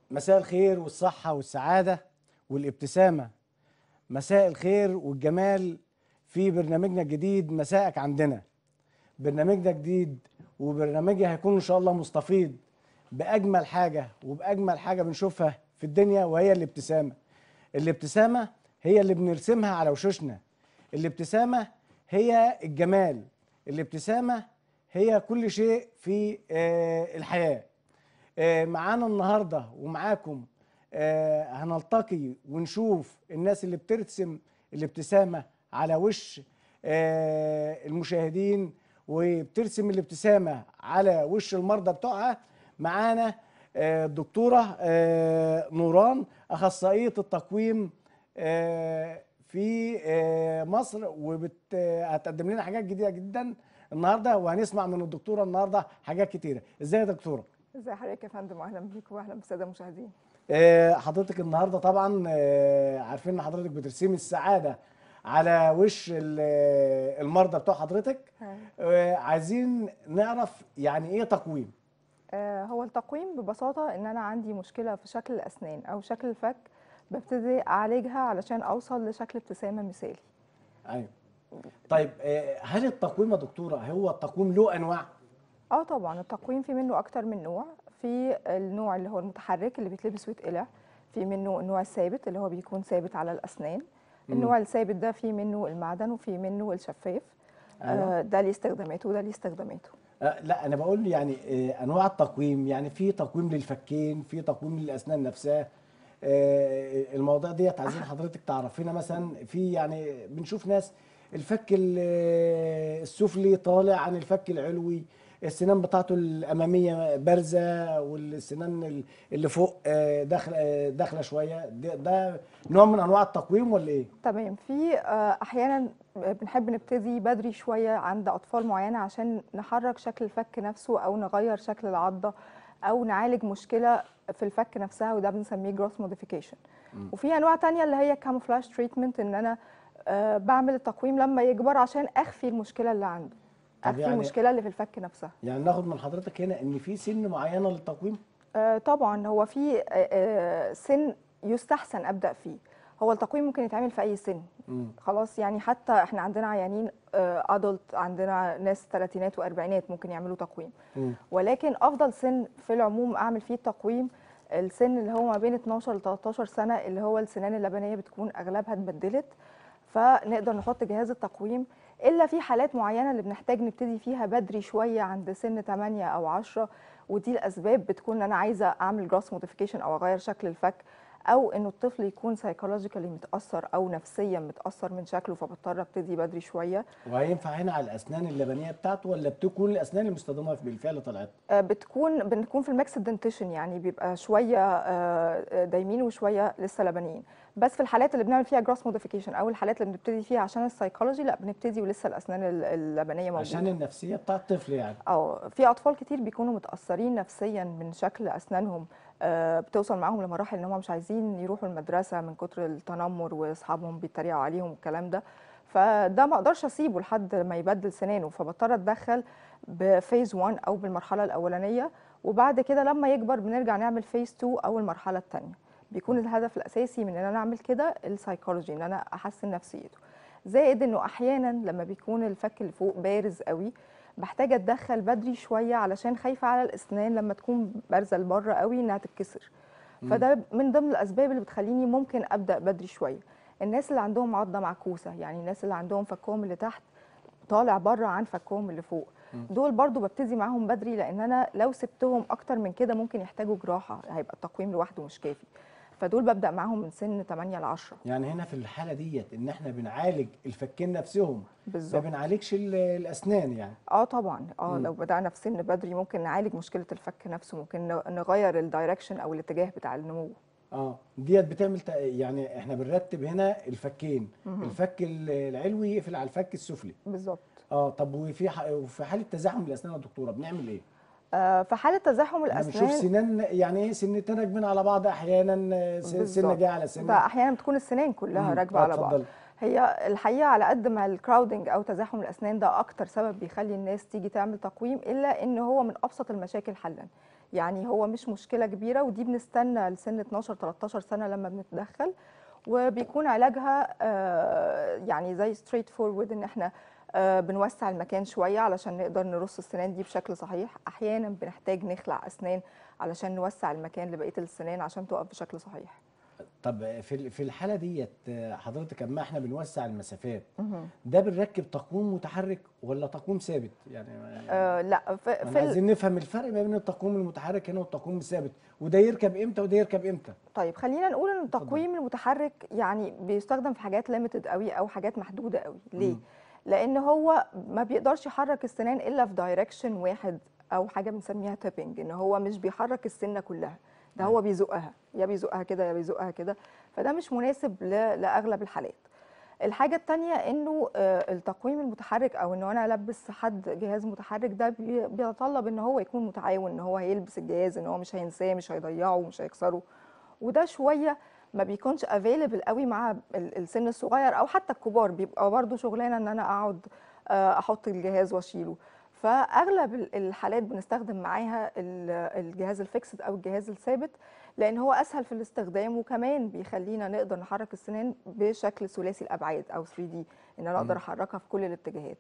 مساء الخير والصحة والسعادة والابتسامة مساء الخير والجمال في برنامجنا الجديد مساءك عندنا برنامجنا جديد وبرنامجي هيكون إن شاء الله مستفيض بأجمل حاجة وبأجمل حاجة بنشوفها في الدنيا وهي الابتسامة الابتسامة هي اللي بنرسمها على وشوشنا الابتسامة هي الجمال الابتسامة هي كل شيء في آه، الحياة آه، معانا النهارده ومعاكم آه، هنلتقي ونشوف الناس اللي بترسم الابتسامه على وش آه، المشاهدين وبترسم الابتسامه على وش المرضى بتوعها معانا آه، الدكتوره آه، نوران اخصائيه التقويم آه، في آه، مصر وهتقدم لنا حاجات جديده جدا النهارده وهنسمع من الدكتوره النهارده حاجات كتيره ازاي يا دكتوره ازي حضرتك يا فندم واهلا بيك واهلا بالساده المشاهدين آه، حضرتك النهارده طبعا آه، عارفين ان حضرتك بترسمي السعاده على وش ال- آه، المرضى بتوع حضرتك آه، عايزين نعرف يعني ايه تقويم آه هو التقويم ببساطه ان انا عندي مشكله في شكل الاسنان او شكل الفك ببتدي اعالجها علشان اوصل لشكل ابتسامه مثالي ايوه طيب آه، هل التقويم يا دكتوره هو التقويم له انواع اه طبعا التقويم في منه اكتر من نوع في النوع اللي هو المتحرك اللي بيتلبس ويتقلع في منه النوع الثابت اللي هو بيكون ثابت على الاسنان النوع الثابت ده في منه المعدن وفي منه الشفاف أيوة. آه ده ليه استخداماته وده ليه استخداماته آه، لا انا بقول يعني آه، انواع التقويم يعني في تقويم للفكين في تقويم للاسنان نفسها آه، المواضيع ديت عايزين حضرتك تعرفينا مثلا في يعني بنشوف ناس الفك ال- آه، السفلي طالع عن الفك العلوي السنان بتاعته الاماميه بارزه والسنان ال- اللي فوق آه، داخله آه، داخله شويه ده, ده نوع من انواع التقويم ولا ايه؟ تمام في آه، احيانا بنحب نبتدي بدري شويه عند اطفال معينه عشان نحرك شكل الفك نفسه او نغير شكل العضه او نعالج مشكله في الفك نفسها وده بنسميه جروث موديفيكيشن وفي انواع تانية اللي هي كاموفلاج تريتمنت ان انا آه، بعمل التقويم لما يكبر عشان اخفي المشكله اللي عنده طب اخفي يعني- المشكله اللي في الفك نفسها يعني ناخد من حضرتك هنا ان في سن معينه للتقويم؟ آه، طبعا هو في آه، آه، سن يستحسن ابدا فيه هو التقويم ممكن يتعمل في اي سن مم. خلاص يعني حتى احنا عندنا عيانين ادلت عندنا ناس ثلاثينات واربعينات ممكن يعملوا تقويم مم. ولكن افضل سن في العموم اعمل فيه التقويم السن اللي هو ما بين 12 ل 13 سنه اللي هو السنان اللبنيه بتكون اغلبها اتبدلت فنقدر نحط جهاز التقويم الا في حالات معينه اللي بنحتاج نبتدي فيها بدري شويه عند سن 8 او 10 ودي الاسباب بتكون ان انا عايزه اعمل جراس موديفيكيشن او اغير شكل الفك او انه الطفل يكون سايكولوجيكالي متاثر او نفسيا متاثر من شكله فبضطر ابتدي بدري شويه وهينفع هنا على الاسنان اللبنيه بتاعته ولا بتكون الاسنان المستخدمه بالفعل طلعت؟ آه، بتكون بنكون في الميكس دنتيشن يعني بيبقى شويه آه، دايمين وشويه لسه لبنيين بس في الحالات اللي بنعمل فيها جراس موديفيكيشن او الحالات اللي بنبتدي فيها عشان السايكولوجي لا بنبتدي ولسه الاسنان ال- اللبنيه موجوده عشان النفسيه بتاع الطفل يعني اه في اطفال كتير بيكونوا متاثرين نفسيا من شكل اسنانهم آه، بتوصل معاهم لمراحل ان هم مش عايزين يروحوا المدرسه من كتر التنمر واصحابهم بيتريقوا عليهم والكلام ده فده ما اقدرش اسيبه لحد ما يبدل سنانه فبضطر اتدخل بفيز 1 او بالمرحله الاولانيه وبعد كده لما يكبر بنرجع نعمل فيز 2 او المرحله الثانيه بيكون الهدف الاساسي من ان انا اعمل كده السايكولوجي ان انا احسن نفسيته زائد انه احيانا لما بيكون الفك اللي فوق بارز قوي بحتاج اتدخل بدري شويه علشان خايفه على الاسنان لما تكون بارزه لبره قوي انها تتكسر فده من ضمن الاسباب اللي بتخليني ممكن ابدا بدري شويه الناس اللي عندهم عضه معكوسه يعني الناس اللي عندهم فكهم اللي تحت طالع بره عن فكهم اللي فوق دول برضو ببتدي معاهم بدري لان انا لو سبتهم اكتر من كده ممكن يحتاجوا جراحه هيبقى التقويم لوحده مش كافي فدول ببدا معاهم من سن 8 ل 10 يعني هنا في الحاله ديت ان احنا بنعالج الفكين نفسهم ما بالظبط بنعالجش ال- الاسنان يعني اه طبعا اه مم. لو بدانا في سن بدري ممكن نعالج مشكله الفك نفسه ممكن ن- نغير الدايركشن او الاتجاه بتاع النمو اه ديت بتعمل تق- يعني احنا بنرتب هنا الفكين الفك ال- العلوي يقفل على الفك السفلي بالظبط اه طب وفي ح- وفي حاله تزاحم الاسنان يا دكتوره بنعمل ايه؟ آه في حاله تزاحم يعني بنشوف الاسنان سنان يعني ايه سنتين راكبين على بعض احيانا آه، س- سنه بالظبط. جايه على سنه ده احيانا بتكون السنان كلها مم. راكبه آه، على بعض اتفضلي. هي الحقيقه على قد ما الكراودنج او تزاحم الاسنان ده اكتر سبب بيخلي الناس تيجي تعمل تقويم الا ان هو من ابسط المشاكل حلا يعني هو مش مشكله كبيره ودي بنستنى لسن 12 13 سنه لما بنتدخل وبيكون علاجها آه، يعني زي ستريت فورورد ان احنا آه، بنوسع المكان شويه علشان نقدر نرص السنان دي بشكل صحيح احيانا بنحتاج نخلع اسنان علشان نوسع المكان لبقيه السنان عشان تقف بشكل صحيح طب في ال- في الحاله ديت آه، حضرتك اما احنا بنوسع المسافات مهم. ده بنركب تقويم متحرك ولا تقويم ثابت يعني آه لا في, احنا في ال- عايزين نفهم الفرق ما بين التقويم المتحرك هنا والتقويم الثابت وده يركب امتى وده يركب امتى طيب خلينا نقول ان التقويم المتحرك يعني بيستخدم في حاجات ليميتد قوي او حاجات محدوده قوي ليه مم. لان هو ما بيقدرش يحرك السنان الا في دايركشن واحد او حاجه بنسميها تابنج ان هو مش بيحرك السنه كلها ده هو بيزقها يا بيزقها كده يا بيزقها كده فده مش مناسب ل- لاغلب الحالات الحاجة التانية انه آه، التقويم المتحرك او انه انا البس حد جهاز متحرك ده بي- بيتطلب ان هو يكون متعاون ان هو هيلبس الجهاز ان هو مش هينساه مش هيضيعه مش هيكسره وده شوية ما بيكونش افيلبل قوي مع ال- السن الصغير او حتى الكبار بيبقى برضه شغلانة ان انا اقعد آه، احط الجهاز واشيله فاغلب ال- الحالات بنستخدم معاها ال- الجهاز الفيكسد او الجهاز الثابت لان هو اسهل في الاستخدام وكمان بيخلينا نقدر نحرك السنان بشكل ثلاثي الابعاد او 3 دي ان انا اقدر مم. احركها في كل الاتجاهات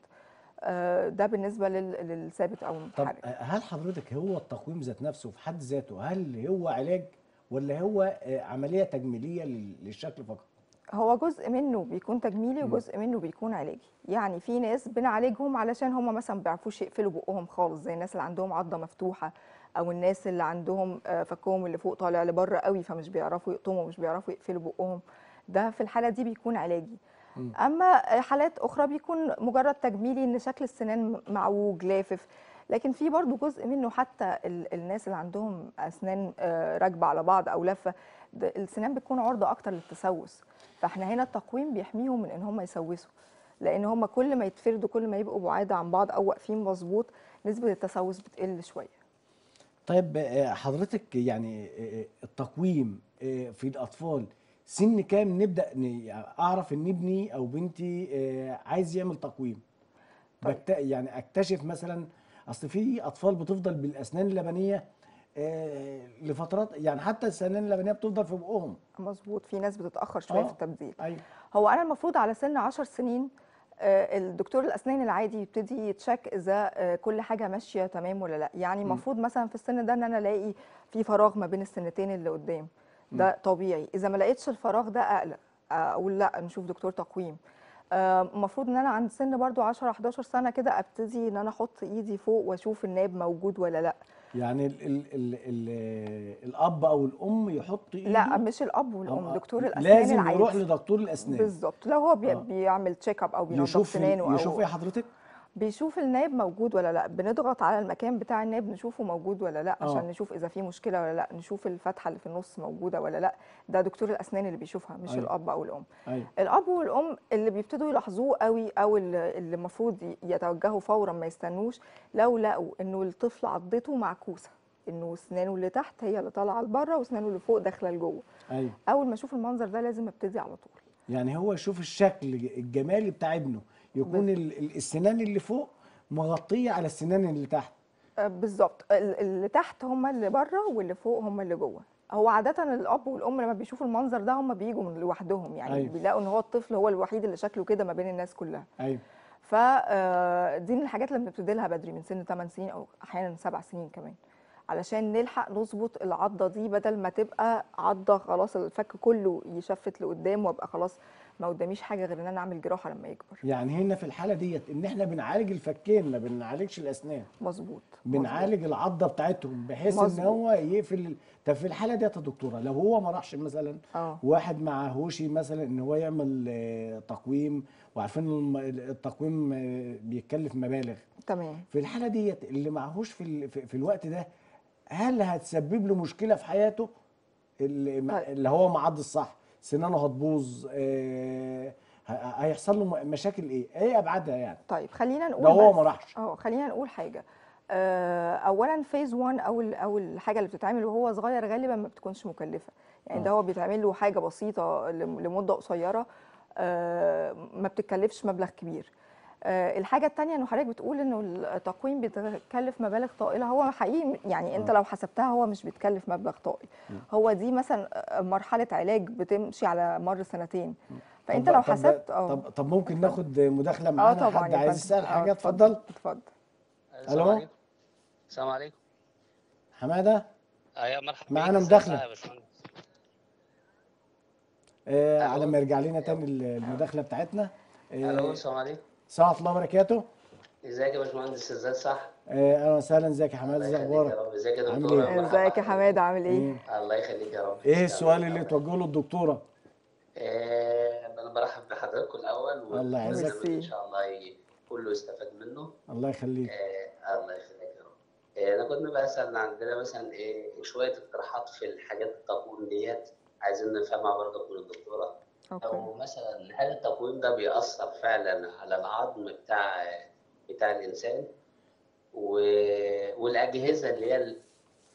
آه، ده بالنسبه لل- للثابت او طب المتحرك آه، هل حضرتك هو التقويم ذات نفسه في حد ذاته هل هو علاج ولا هو آه، عمليه تجميليه لل- للشكل فقط هو جزء منه بيكون تجميلي مم. وجزء منه بيكون علاجي يعني في ناس بنعالجهم علشان هم مثلا ما بيعرفوش يقفلوا بقهم خالص زي الناس اللي عندهم عضه مفتوحه او الناس اللي عندهم آه، فكهم اللي فوق طالع لبره قوي فمش بيعرفوا يقطموا مش بيعرفوا يقفلوا بقهم ده في الحاله دي بيكون علاجي مم. اما حالات اخرى بيكون مجرد تجميلي ان شكل السنان معوج لافف لكن في برضو جزء منه حتى ال- الناس اللي عندهم اسنان آه، راكبه على بعض او لفه ده السنان بتكون عرضه اكتر للتسوس فاحنا هنا التقويم بيحميهم من ان هم يسوسوا لان هم كل ما يتفردوا كل ما يبقوا بعاد عن بعض او واقفين مظبوط نسبه التسوس بتقل شويه طيب آه، حضرتك يعني آه، التقويم آه، في الاطفال سن كام نبدا ن- يعني اعرف ان ابني او بنتي آه، عايز يعمل تقويم طيب. بكت... يعني اكتشف مثلا اصل في اطفال بتفضل بالاسنان اللبنيه آه، لفترات يعني حتى السنان اللبنيه بتفضل في بقهم مظبوط في ناس بتتاخر شويه آه. في التبديل ايوه هو انا المفروض على سن 10 سنين آه، الدكتور الاسنان العادي يبتدي يتشك اذا آه، كل حاجه ماشيه تمام ولا لا يعني مم. المفروض مثلا في السن ده ان انا الاقي في فراغ ما بين السنتين اللي قدام ده طبيعي اذا ما لقيتش الفراغ ده اقلق آه، اقول لا نشوف دكتور تقويم آه، المفروض ان انا عند سن برضو 10 11 سنه كده ابتدي ان انا احط ايدي فوق واشوف الناب موجود ولا لا يعني ال ال ال ال الاب او الام يحط ايده لا مش الاب والام آه، دكتور الاسنان لازم العادي يروح لدكتور الاسنان بالظبط لو هو بي آه. بيعمل تشيك اب او بينظف يشوف سنانه او يشوف ايه حضرتك بيشوف الناب موجود ولا لا بنضغط على المكان بتاع الناب نشوفه موجود ولا لا آه. عشان نشوف اذا في مشكله ولا لا نشوف الفتحه اللي في النص موجوده ولا لا ده دكتور الاسنان اللي بيشوفها مش أيوة. الاب او الام ايوه الاب والام اللي بيبتدوا يلاحظوه قوي او اللي اللي المفروض ي- يتوجهوا فورا ما يستنوش لو لقوا انه الطفل عضته معكوسه انه اسنانه اللي تحت هي اللي طالعه لبره واسنانه اللي فوق داخله لجوه ايوه اول ما اشوف المنظر ده لازم ابتدي على طول يعني هو يشوف الشكل الجمالي بتاع ابنه يكون بس. ال- ال- السنان اللي فوق مغطيه على السنان اللي تحت آه، بالظبط ال- اللي تحت هم اللي بره واللي فوق هم اللي جوه هو عادة الأب والأم لما بيشوفوا المنظر ده هم بيجوا من لوحدهم يعني أيوة. بيلاقوا إن هو الطفل هو الوحيد اللي شكله كده ما بين الناس كلها ايوه فدي من الحاجات اللي بنبتدي لها بدري من سن 8 سنين أو أحيانا 7 سنين كمان علشان نلحق نظبط العضة دي بدل ما تبقى عضة خلاص الفك كله يشفت لقدام وابقى خلاص ما قداميش حاجة غير إن أنا أعمل جراحة لما يكبر يعني هنا في الحاله ديت ان احنا بنعالج الفكين ما بنعالجش الاسنان مظبوط مظبوط. بنعالج العضه بتاعتهم بحيث ان مظبوط. هو يقفل طب في الحاله ديت يا دكتوره لو هو ما راحش مثلا اه واحد معهوش مثلا ان هو يعمل آه، تقويم وعارفين الم- التقويم آه، بيتكلف مبالغ تمام في الحاله ديت اللي معهوش في ال- في في الوقت ده هل هتسبب له مشكله في حياته اللي, ما- طيب. اللي هو معض الصح سنانه هتبوظ آه، ه- هيحصل له م- مشاكل ايه ايه ابعادها يعني طيب خلينا نقول لو هو بس- ما راحش اه خلينا نقول حاجه آه، اولا فيز 1 او ال- او الحاجه اللي بتتعمل وهو صغير غالبا ما بتكونش مكلفه يعني ده آه. هو بيتعمل له حاجه بسيطه لم- لمده قصيره آه، ما بتتكلفش مبلغ كبير آه، الحاجه التانية انه حضرتك بتقول انه التقويم بيتكلف مبالغ طائله هو حقيقي يعني انت آه. لو حسبتها هو مش بيتكلف مبلغ طائل هو دي مثلا آه، مرحله علاج بتمشي على مر سنتين فانت طب- لو طب- حسبت اه طب طب ممكن ناخد مداخله اه معانا طبعا حد يا عايز فندم. يسال آه، حاجه اتفضل اتفضل السلام ألو؟ عليكم السلام عليكم حماده ايوه مرحبا معانا بيك ازيك مداخلة. يا باشمهندس آه ألو؟ على ما يرجع لنا تاني ال- المداخله بتاعتنا الو آه السلام عليكم ساعة الله وبركاته ازيك يا باشمهندس ازاي صح آه اهلا وسهلا ازيك يا حماده الله ازي يخليك يا اخبارك رب ازيك يا عامل دكتوره إيه؟ مرحبا ازيك يا حماده عامل ايه إيه؟ الله يخليك يا رب ايه السؤال تسلم. اللي توجهه للدكتوره آه، انا برحب بحضراتكم الاول الله يعزك. والبرنامج ان شاء الله ي- كله يستفاد منه الله يخليك آه، الله يخليك يا رب آه، انا كنت بسال عندنا مثلا ايه شويه اقتراحات في الحاجات التقويم ديت عايزين نفهمها برضه من الدكتوره اوكي او مثلا هل التقويم ده بيأثر فعلا على العظم بتاع بتاع الانسان و... والاجهزه اللي هي ال-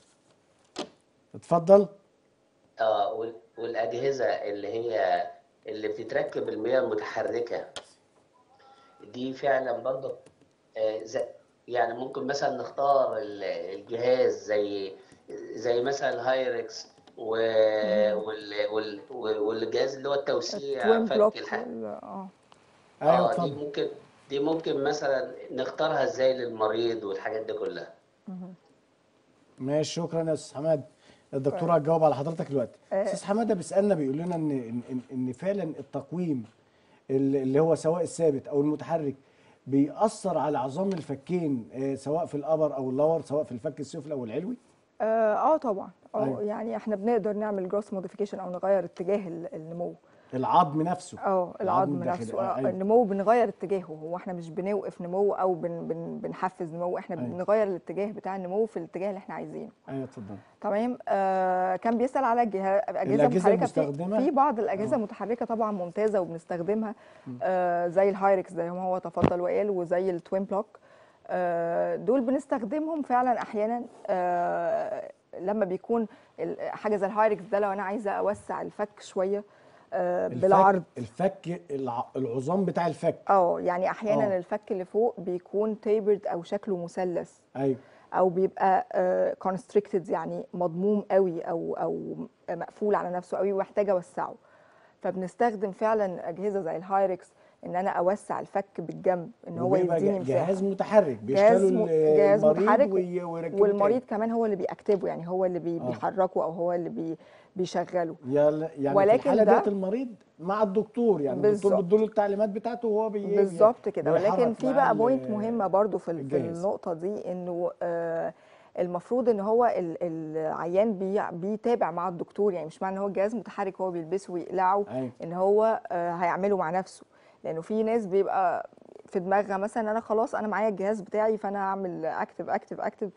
اتفضل اه وال- والاجهزه اللي هي اللي بتتركب المياه المتحركه دي فعلا برضه آه زي يعني ممكن مثلا نختار ال- الجهاز زي زي مثلا الهايركس و... وال... وال... والجهاز اللي هو التوسيع توين فك بلوك الح... وال- اه ايوه اه دي اتفضل ممكن دي ممكن مثلا نختارها ازاي للمريض والحاجات دي كلها ماشي شكرا يا استاذ حماد الدكتوره هتجاوب على حضرتك دلوقتي آه. استاذ حماده بيسالنا بيقول لنا ان ان ان, إن فعلا التقويم اللي اللي هو سواء الثابت او المتحرك بيأثر على عظام الفكين آه، سواء في الابر او اللور سواء في الفك السفلي او العلوي اه آه طبعا اه أيوة. يعني احنا بنقدر نعمل جروس موديفيكيشن او نغير اتجاه ال- النمو العظم نفسه اه العظم الداخلي. نفسه آه، آه أيوة. النمو بنغير اتجاهه هو احنا مش بنوقف نمو او بن بن بنحفز نمو احنا أيوة. بنغير الاتجاه بتاع النمو في الاتجاه اللي احنا عايزينه ايوه اتفضل تمام آه كان بيسال على الجهاز اجهزه الأجهزة متحركه في, المستخدمة؟ في بعض الاجهزه آه. المتحركه طبعا ممتازه وبنستخدمها آه زي الهايركس زي ما هو تفضل وقال وزي التوين بلوك آه دول بنستخدمهم فعلا احيانا آه لما بيكون ال- حاجه زي الهايركس ده لو انا عايزه اوسع الفك شويه آه الفك- بالعرض الفك الع- العظام بتاع الفك اه يعني احيانا آه. الفك اللي فوق بيكون تيبرد او شكله مثلث ايوه او بيبقى كونستريكتد يعني مضموم قوي او او مقفول على نفسه قوي ومحتاج اوسعه فبنستخدم فعلا اجهزه زي الهايركس ان انا اوسع الفك بالجنب ان هو وبيبقى يديني ج- مساحه جهاز متحرك جهاز بيشتغلوا م- جهاز المريض متحرك وي- ويركبوا والمريض تاني. كمان هو اللي بيأكتبه يعني هو اللي بي آه. بيحركه او هو اللي بي بيشغله يلا- يعني ولكن في الحاله ده- ديت المريض مع الدكتور يعني الدكتور بالظبط. بيديله التعليمات بتاعته وهو بي بالظبط كده بيحرك ولكن في معاه بقى ال- بوينت مهمه برضو في ال- في الجهاز. النقطه دي انه آه، المفروض ان هو ال- العيان بي- بيتابع مع الدكتور يعني مش معنى ان هو الجهاز متحرك هو بيلبسه ويقلعه أيوة. ان هو آه، هيعمله مع نفسه لانه في ناس بيبقى في دماغها مثلا انا خلاص انا معايا الجهاز بتاعي فانا هعمل اكتف اكتف اكتف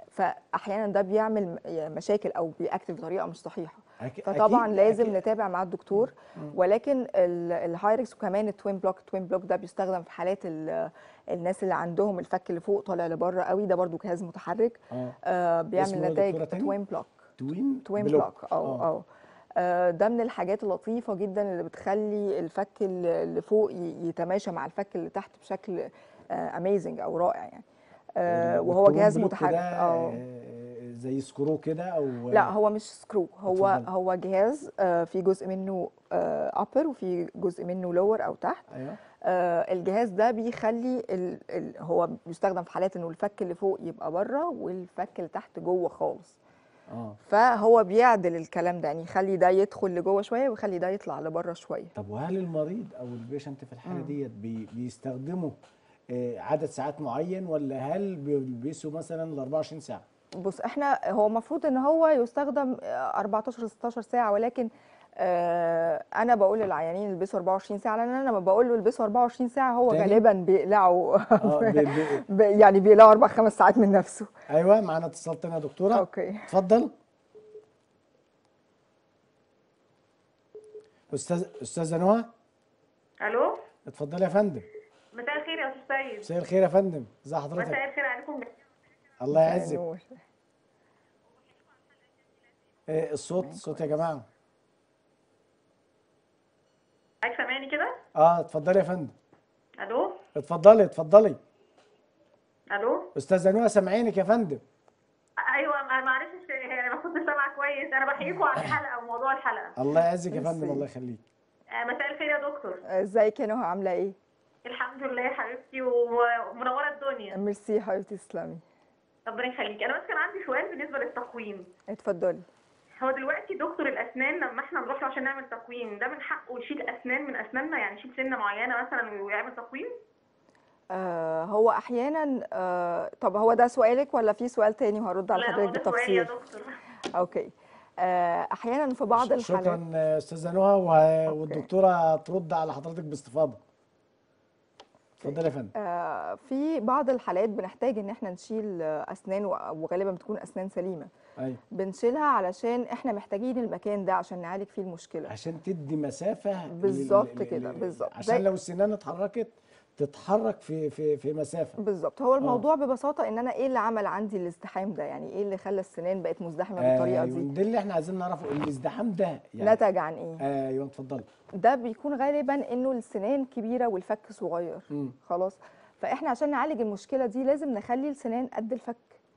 فاحيانا ده بيعمل م- مشاكل او بيأكتف بطريقه مش صحيحه أكيد- فطبعا أكيد- لازم أكيد. نتابع مع الدكتور ولكن ال- الهايركس وكمان التوين بلوك التوين بلوك ده بيستخدم في حالات ال- الناس اللي عندهم الفك اللي فوق طالع لبره قوي ده برضو جهاز متحرك آه. آه اسمه إيه بيعمل يا نتائج دكتورة تاني؟ توين بلوك توين توين بلوك اه آه. اه آه، ده من الحاجات اللطيفه جدا اللي بتخلي الفك اللي اللي فوق ي- يتماشى مع الفك اللي تحت بشكل اميزنج او رائع يعني آه، وهو والتوين جهاز بلوك متحرك ده اه آه، زي سكرو كده او لا هو مش سكرو هو اتفضل. هو جهاز آه، في جزء منه ابر وفي جزء منه لور او تحت ايوه آه، الجهاز ده بيخلي ال ال هو بيستخدم في حالات انه الفك اللي فوق يبقى بره والفك اللي تحت جوه خالص اه فهو بيعدل الكلام ده يعني يخلي ده يدخل لجوه شويه ويخلي ده يطلع لبره شويه طب وهل المريض او البيشنت في الحاله ديت بي بيستخدموا آه، عدد ساعات معين ولا هل بيلبسوا مثلا ال 24 ساعه؟ بص احنا هو المفروض ان هو يستخدم آه، 14 16 ساعه ولكن آه انا بقول للعيانين البسوا 24 ساعه لان انا لما بقول له البسوا 24 ساعه هو تاني؟ غالبا بيقلعوا اه بي بي ب- يعني بيقلعوا اربع خمس ساعات من نفسه ايوه معانا اتصال تاني يا دكتوره اوكي اتفضل استاذ استاذه نهى الو اتفضلي يا فندم مساء الخير يا استاذ سيد مساء الخير يا فندم ازي مساء حضرتك الخير عليكم الله يعزك نور. آه، الصوت الصوت يا جماعه حضرتك سامعني كده اه اتفضلي يا فندم الو اتفضلي اتفضلي الو استاذه نوى سامعينك يا فندم ايوه ما- معلش انا ما كنتش سامعه كويس انا بحييكم على الحلقه وموضوع الحلقه الله يعزك يا ميرسي. فندم الله يخليك آه، مساء الخير يا دكتور ازيك يا نهى عامله ايه الحمد لله يا حبيبتي ومنوره الدنيا ميرسي يا حبيبتي تسلمي ربنا يخليكي انا بس كان عندي سؤال بالنسبه للتقويم اتفضلي هو دلوقتي دكتور الاسنان لما احنا نروح له عشان نعمل تقويم ده من حقه يشيل اسنان من اسناننا يعني يشيل سنه معينه مثلا ويعمل تقويم آه هو احيانا آه طب هو ده سؤالك ولا في سؤال تاني وهرد على لا هو حضرتك ده سؤال يا بالتفصيل دكتور اوكي آه احيانا في بعض الحالات شكرا آه، استاذه نوى و- والدكتوره ترد على حضرتك باستفاضه اتفضلي يا فندم آه، في بعض الحالات بنحتاج ان احنا نشيل آه، اسنان و- وغالبا بتكون اسنان سليمه ايوه بنشيلها علشان احنا محتاجين المكان ده عشان نعالج فيه المشكله عشان تدي مسافه لل- بالظبط لل- كده، لل- بالظبط. عشان زي- لو السنان اتحركت تتحرك في في في مسافه بالظبط هو الموضوع ببساطه ان انا ايه اللي عمل عندي الازدحام ده يعني ايه اللي خلى السنان بقت مزدحمه بالطريقه ايوه دي ده اللي احنا عايزين نعرفه الازدحام ده يعني نتج عن ايه ايوه اتفضلي ده بيكون غالبا انه السنان كبيره والفك صغير مم. خلاص فاحنا عشان نعالج المشكله دي لازم نخلي السنان قد الفك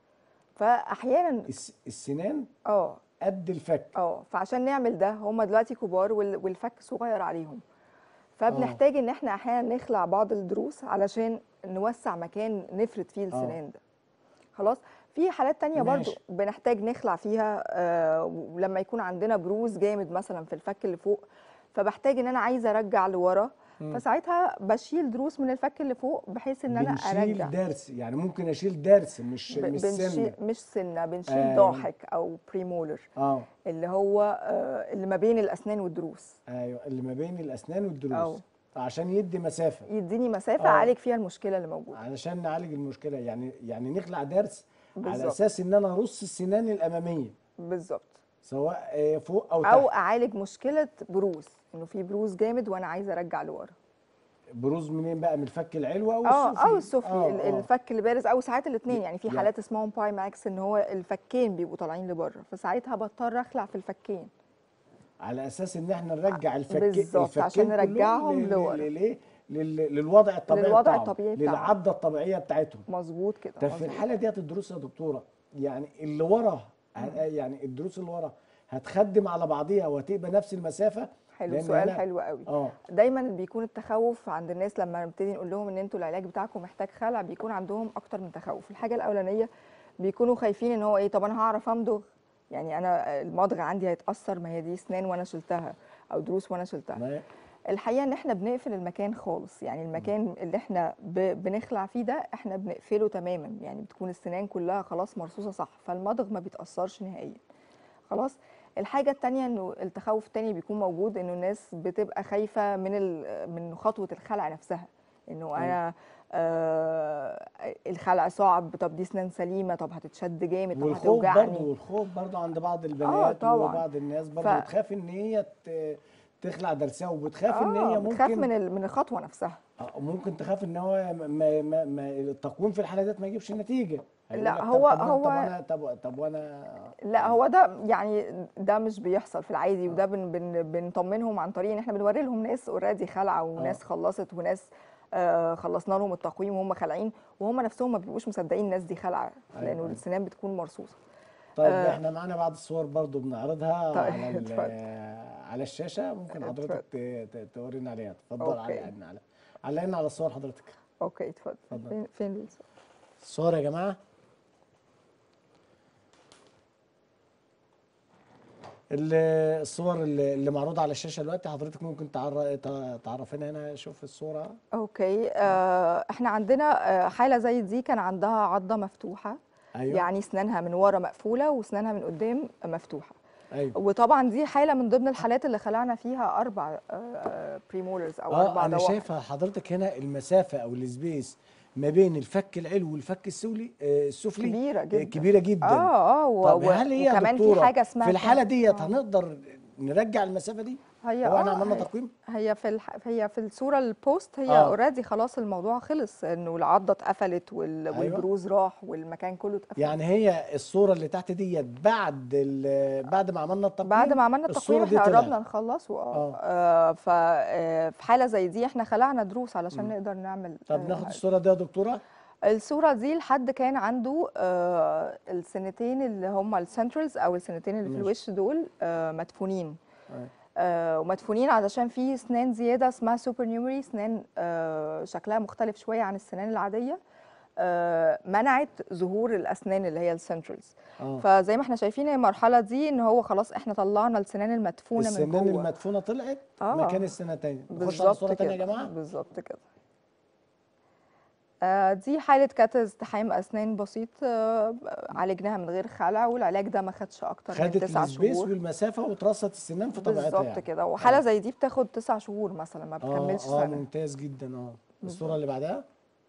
فاحيانا الس- السنان اه قد الفك اه فعشان نعمل ده هم دلوقتي كبار وال- والفك صغير عليهم فبنحتاج ان احنا احيانا نخلع بعض الضروس علشان نوسع مكان نفرد فيه السنان ده خلاص في حالات تانية برضو ماشي. بنحتاج نخلع فيها آه ولما يكون عندنا بروز جامد مثلا في الفك اللي فوق فبحتاج ان انا عايزه ارجع لورا فساعتها بشيل ضروس من الفك اللي فوق بحيث ان انا بنشيل ارجع درس يعني ممكن اشيل درس مش ب- مش بنشيل سن مش سنه بنشيل أيوة. ضاحك او بريمولر اه اللي هو آه، اللي ما بين الاسنان والضروس ايوه اللي ما بين الاسنان أو. والضروس عشان يدي مسافه يديني مسافه آه. اعالج فيها المشكله اللي موجوده علشان نعالج المشكله يعني يعني نخلع درس على بالظبط. اساس ان انا ارص السنان الاماميه بالظبط سواء آه، فوق او تحت او اعالج مشكله بروز انه في بروز جامد وانا عايزه ارجع لورا بروز منين بقى من الفك العلوي او اه السفلي او السفلي آه، ال- آه. الفك اللي بارز او ساعات الاثنين يعني في يعني- حالات اسمهم باي ماكس ان هو الفكين بيبقوا طالعين لبره فساعتها بضطر اخلع في الفكين على اساس ان احنا نرجع الفك بالظبط، الفكين عشان كلهم نرجعهم ل- ل- لورا. لليه لل- للوضع الطبيعي للوضع بتاعهم، الطبيعي بتاعهم. للعضه الطبيعيه بتاعتهم مظبوط كده طب في مظبوط. الحاله ديت الدروس يا دكتوره يعني اللي ورا ه- يعني الدروس اللي ورا هتخدم على بعضيها وهتبقى نفس المسافه حلو لأن سؤال هنا- حلو قوي اه دايما بيكون التخوف عند الناس لما نبتدي نقول لهم ان انتوا العلاج بتاعكم محتاج خلع بيكون عندهم اكتر من تخوف الحاجه الاولانيه بيكونوا خايفين ان هو ايه طب انا هعرف امضغ يعني انا المضغ عندي هيتاثر ما هي دي اسنان وانا شلتها او دروس وانا شلتها ما- الحقيقه ان احنا بنقفل المكان خالص يعني المكان اللي احنا ب- بنخلع فيه ده احنا بنقفله تماما يعني بتكون السنان كلها خلاص مرصوصه صح فالمضغ ما بيتاثرش نهائيا خلاص الحاجه التانية انه التخوف التاني بيكون موجود انه الناس بتبقى خايفه من ال- من خطوه الخلع نفسها انه انا آه الخلع صعب طب دي اسنان سليمه طب هتتشد جامد طب والخوف برضه هتوجعني والخوف برضه عند بعض البنات طبعاً. وبعض الناس برضه ف- بتخاف ان هي ت- تخلع درسها وبتخاف ان اه هي بتخاف ممكن من ال- من الخطوه نفسها آه، ممكن تخاف ان هو ما ما ما التقويم في الحاله ديت ما يجيبش نتيجه هيقول لا، لك طب- هو- طب, هو- طب انا طب, طب وانا لا هو ده يعني ده مش بيحصل في العادي وده بن بن بنطمنهم عن طريق ان احنا بنوري لهم ناس اوريدي خلعه وناس خلصت وناس آه خلصنا لهم التقويم وهم خالعين وهم نفسهم ما بيبقوش مصدقين الناس دي خلعه أيوة، لانه أيوة. السنان بتكون مرصوصه طيب آه. احنا معانا بعض الصور برضو بنعرضها طيب، على ال- اتفضل. على الشاشه ممكن اتفضل. حضرتك ت- ت- تورينا عليها اتفضل أوكي. على على علقنا على الصور حضرتك اوكي اتفضل اتفضل. فين فين الصورة؟ الصور يا جماعه ال- الصور اللي اللي معروضه على الشاشه دلوقتي حضرتك ممكن تعر- ت- تعرفينا هنا شوف الصوره اوكي آه احنا عندنا آه حاله زي دي كان عندها عضه مفتوحه ايوه يعني اسنانها من ورا مقفوله واسنانها من قدام مفتوحه ايوه وطبعا دي حاله من ضمن الحالات اللي خلعنا فيها اربع بريمولرز او اربع اه انا ضوافر شايفه حضرتك هنا المسافه او السبيس ما بين الفك العلوي والفك السفلي آه، السفلي كبيرة آه، جدا. كبيره جدا اه اه و- طب و- هل هي يا وكمان دكتورة في حاجه اسمها في الحاله ديت آه. هنقدر نرجع المسافه دي هي هو احنا آه، عملنا هي- تقويم هي في الح... هي في الصوره البوست هي آه. اوريدي خلاص الموضوع خلص انه العضه اتقفلت وال... أيوة. والبروز راح والمكان كله اتقفل يعني هي الصوره اللي تحت ديت بعد ال- بعد ما عملنا التقويم بعد ما عملنا الصورة التقويم دي احنا طلعت. قربنا نخلص آه. اه آه، ف آه، في حاله زي دي احنا خلعنا دروس علشان نقدر نعمل طب آه، ناخد الصوره دي يا دكتوره الصورة دي لحد كان عنده آه السنتين اللي هم السنترالز أو السنتين اللي في ماشي. الوش دول آه مدفونين أيوة. آه ومدفونين علشان في سنان زيادة اسمها سوبر نيومري سنان آه شكلها مختلف شوية عن السنان العادية آه منعت ظهور الأسنان اللي هي السنترالز اه فزي ما احنا شايفين هي المرحلة دي إن هو خلاص احنا طلعنا السنان المدفونة من السنان جوه المدفونه طلعت آه. مكان السنه الثانيه نخش على الصوره بالظبط الثانيه يا كده جماعه بالظبط كده آه، دي حالة كانت ازدحام أسنان بسيط آه، عالجناها من غير خلع والعلاج ده ما خدش أكتر من خدت تسع السبيس شهور والمسافه وترصت السنان في طبيعتها بالظبط يعني. كده وحالة زي دي بتاخد تسع شهور مثلا ما اه بتكملش اه سنة ممتاز جدا اه الصوره اللي بعدها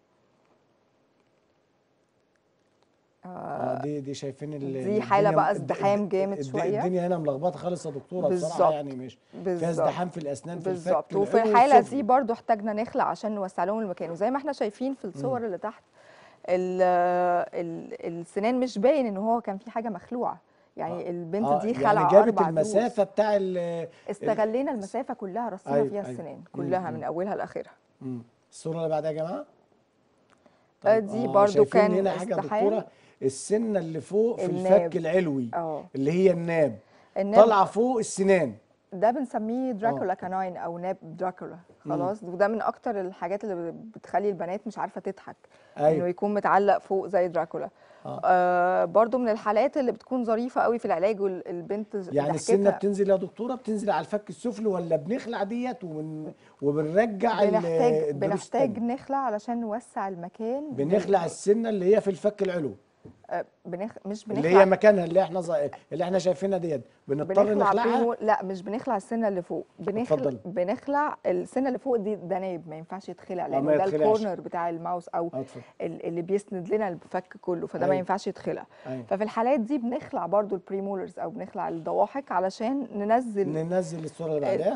اه دي دي شايفين ال- دي حالة الدنيا- بقى الد- ازدحام الد- جامد الد- شوية. الدنيا هنا ملخبطه خالص يا دكتوره بصراحه بالظبط. يعني مش فيها بالظبط ازدحام في الاسنان في الفك بالظبط وفي العلوي الحالة والسفلي. دي برضو احتاجنا نخلع عشان نوسع لهم المكان وزي ما احنا شايفين في الصور اللي تحت ال ال السنان مش باين ان هو كان في حاجة مخلوعة يعني البنت آه، دي يعني خلع جابت أربع دروس. المسافه بتاع ال- استغلينا المسافة كلها رصينا أيوة، فيها أيوة. السنان مم، كلها مم. من أولها لآخرها مم. الصوره اللي بعدها يا جماعه آه، طب- دي آه، برضو شايفين كان هنا حاجه يا ازدحام. دكتوره السنه اللي فوق في الناب. الفك العلوي اه اللي هي الناب الناب طالعه فوق السنان ده بنسميه دراكولا كاناين او ناب دراكولا خلاص وده من اكتر الحاجات اللي بتخلي البنات مش عارفه تضحك انه ايوه يكون متعلق فوق زي دراكولا آه. آه برضو من الحالات اللي بتكون ظريفه قوي في العلاج والبنت يعني السنه بتنزل يا دكتوره بتنزل على الفك السفلي ولا بنخلع ديت وبن... وبنرجع ال- بنحتاج الدروس بنحتاج التانية؟ نخلع علشان نوسع المكان بنخلع السنه اللي هي في الفك العلوي آه بنخ... مش اللي هي بنخلع مكانها اللي احنا ز... اللي احنا شايفينها ديت بنضطر بنخلع نخلعها بريمو... لا مش بنخلع السنه اللي فوق بنخلع اتفضل. بنخلع السنه اللي فوق دي ده نايب ما ينفعش يتخلع ما لانه ده يتخلعش. الكورنر بتاع الماوس او اه اتفضل ال- اللي بيسند لنا الفك كله فده ما أيوة. ينفعش يتخلع ايوه ففي الحالات دي بنخلع برضو البريمولرز او بنخلع الضواحك علشان ننزل ننزل الصوره اللي بعدها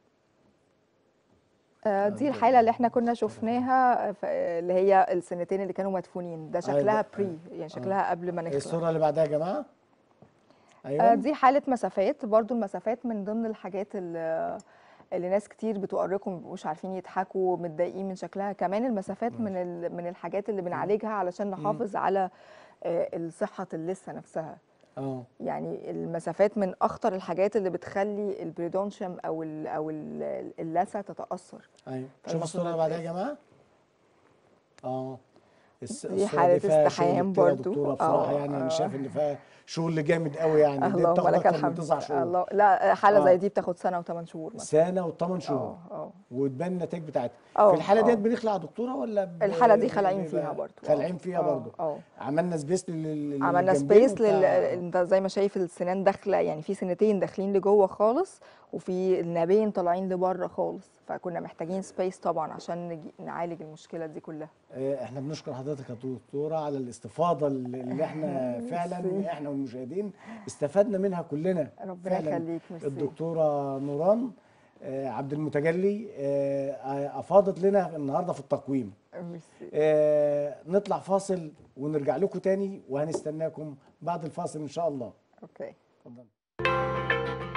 آه دي الحاله اللي احنا كنا شفناها ف- اللي هي السنتين اللي كانوا مدفونين ده شكلها ده- بري يعني شكلها قبل ما نخلع الصوره اللي بعدها يا جماعه آه ايوه دي حاله مسافات برضو المسافات من ضمن الحاجات اللي اللي ناس كتير بتؤرقهم ما بيبقوش عارفين يضحكوا متضايقين من شكلها كمان المسافات من ال- من الحاجات اللي بنعالجها علشان نحافظ على آه، صحه اللثه نفسها اه يعني المسافات من اخطر الحاجات اللي بتخلي البريدونشم او ال او ال- اللثه تتاثر ايوه طيب شوف الصوره اللي بعدها يا إيه؟ جماعه اه الس- دي الصورة حالة فيها استحيام شغل كتير يا برضو. دكتوره بصراحه آه، يعني آه. انا شايف ان فيها شغل جامد قوي يعني دي اللهم بتاخد لك اكتر من الحمد تسع شهور الله لا حاله آه. زي دي بتاخد سنه وثمان شهور مثلا سنه وثمان شهور اه اه وتبان النتائج بتاعتها آه، في الحاله آه. ديت بنخلع يا دكتوره ولا ب... الحاله دي ب- خالعين بيبقى فيها برضو آه. خالعين فيها آه، برضو اه عملنا سبيس لل عملنا للجنبين سبيس لل... وبتاع. انت زي ما شايف السنان داخله يعني في سنتين داخلين لجوه خالص وفي النابين طالعين لبره خالص فكنا محتاجين سبيس طبعا عشان نجي... نعالج المشكله دي كلها آه، احنا بنشكر حضرتك يا دكتوره على الاستفاضه اللي اللي احنا فعلا ميرسي. احنا والمشاهدين استفدنا منها كلنا ربنا فعلا يخليك ميرسي الدكتوره نوران آه، عبد المتجلي آه، افاضت لنا النهارده في التقويم ميرسي آه، نطلع فاصل ونرجع لكم تاني وهنستناكم بعد الفاصل ان شاء الله اوكي اتفضل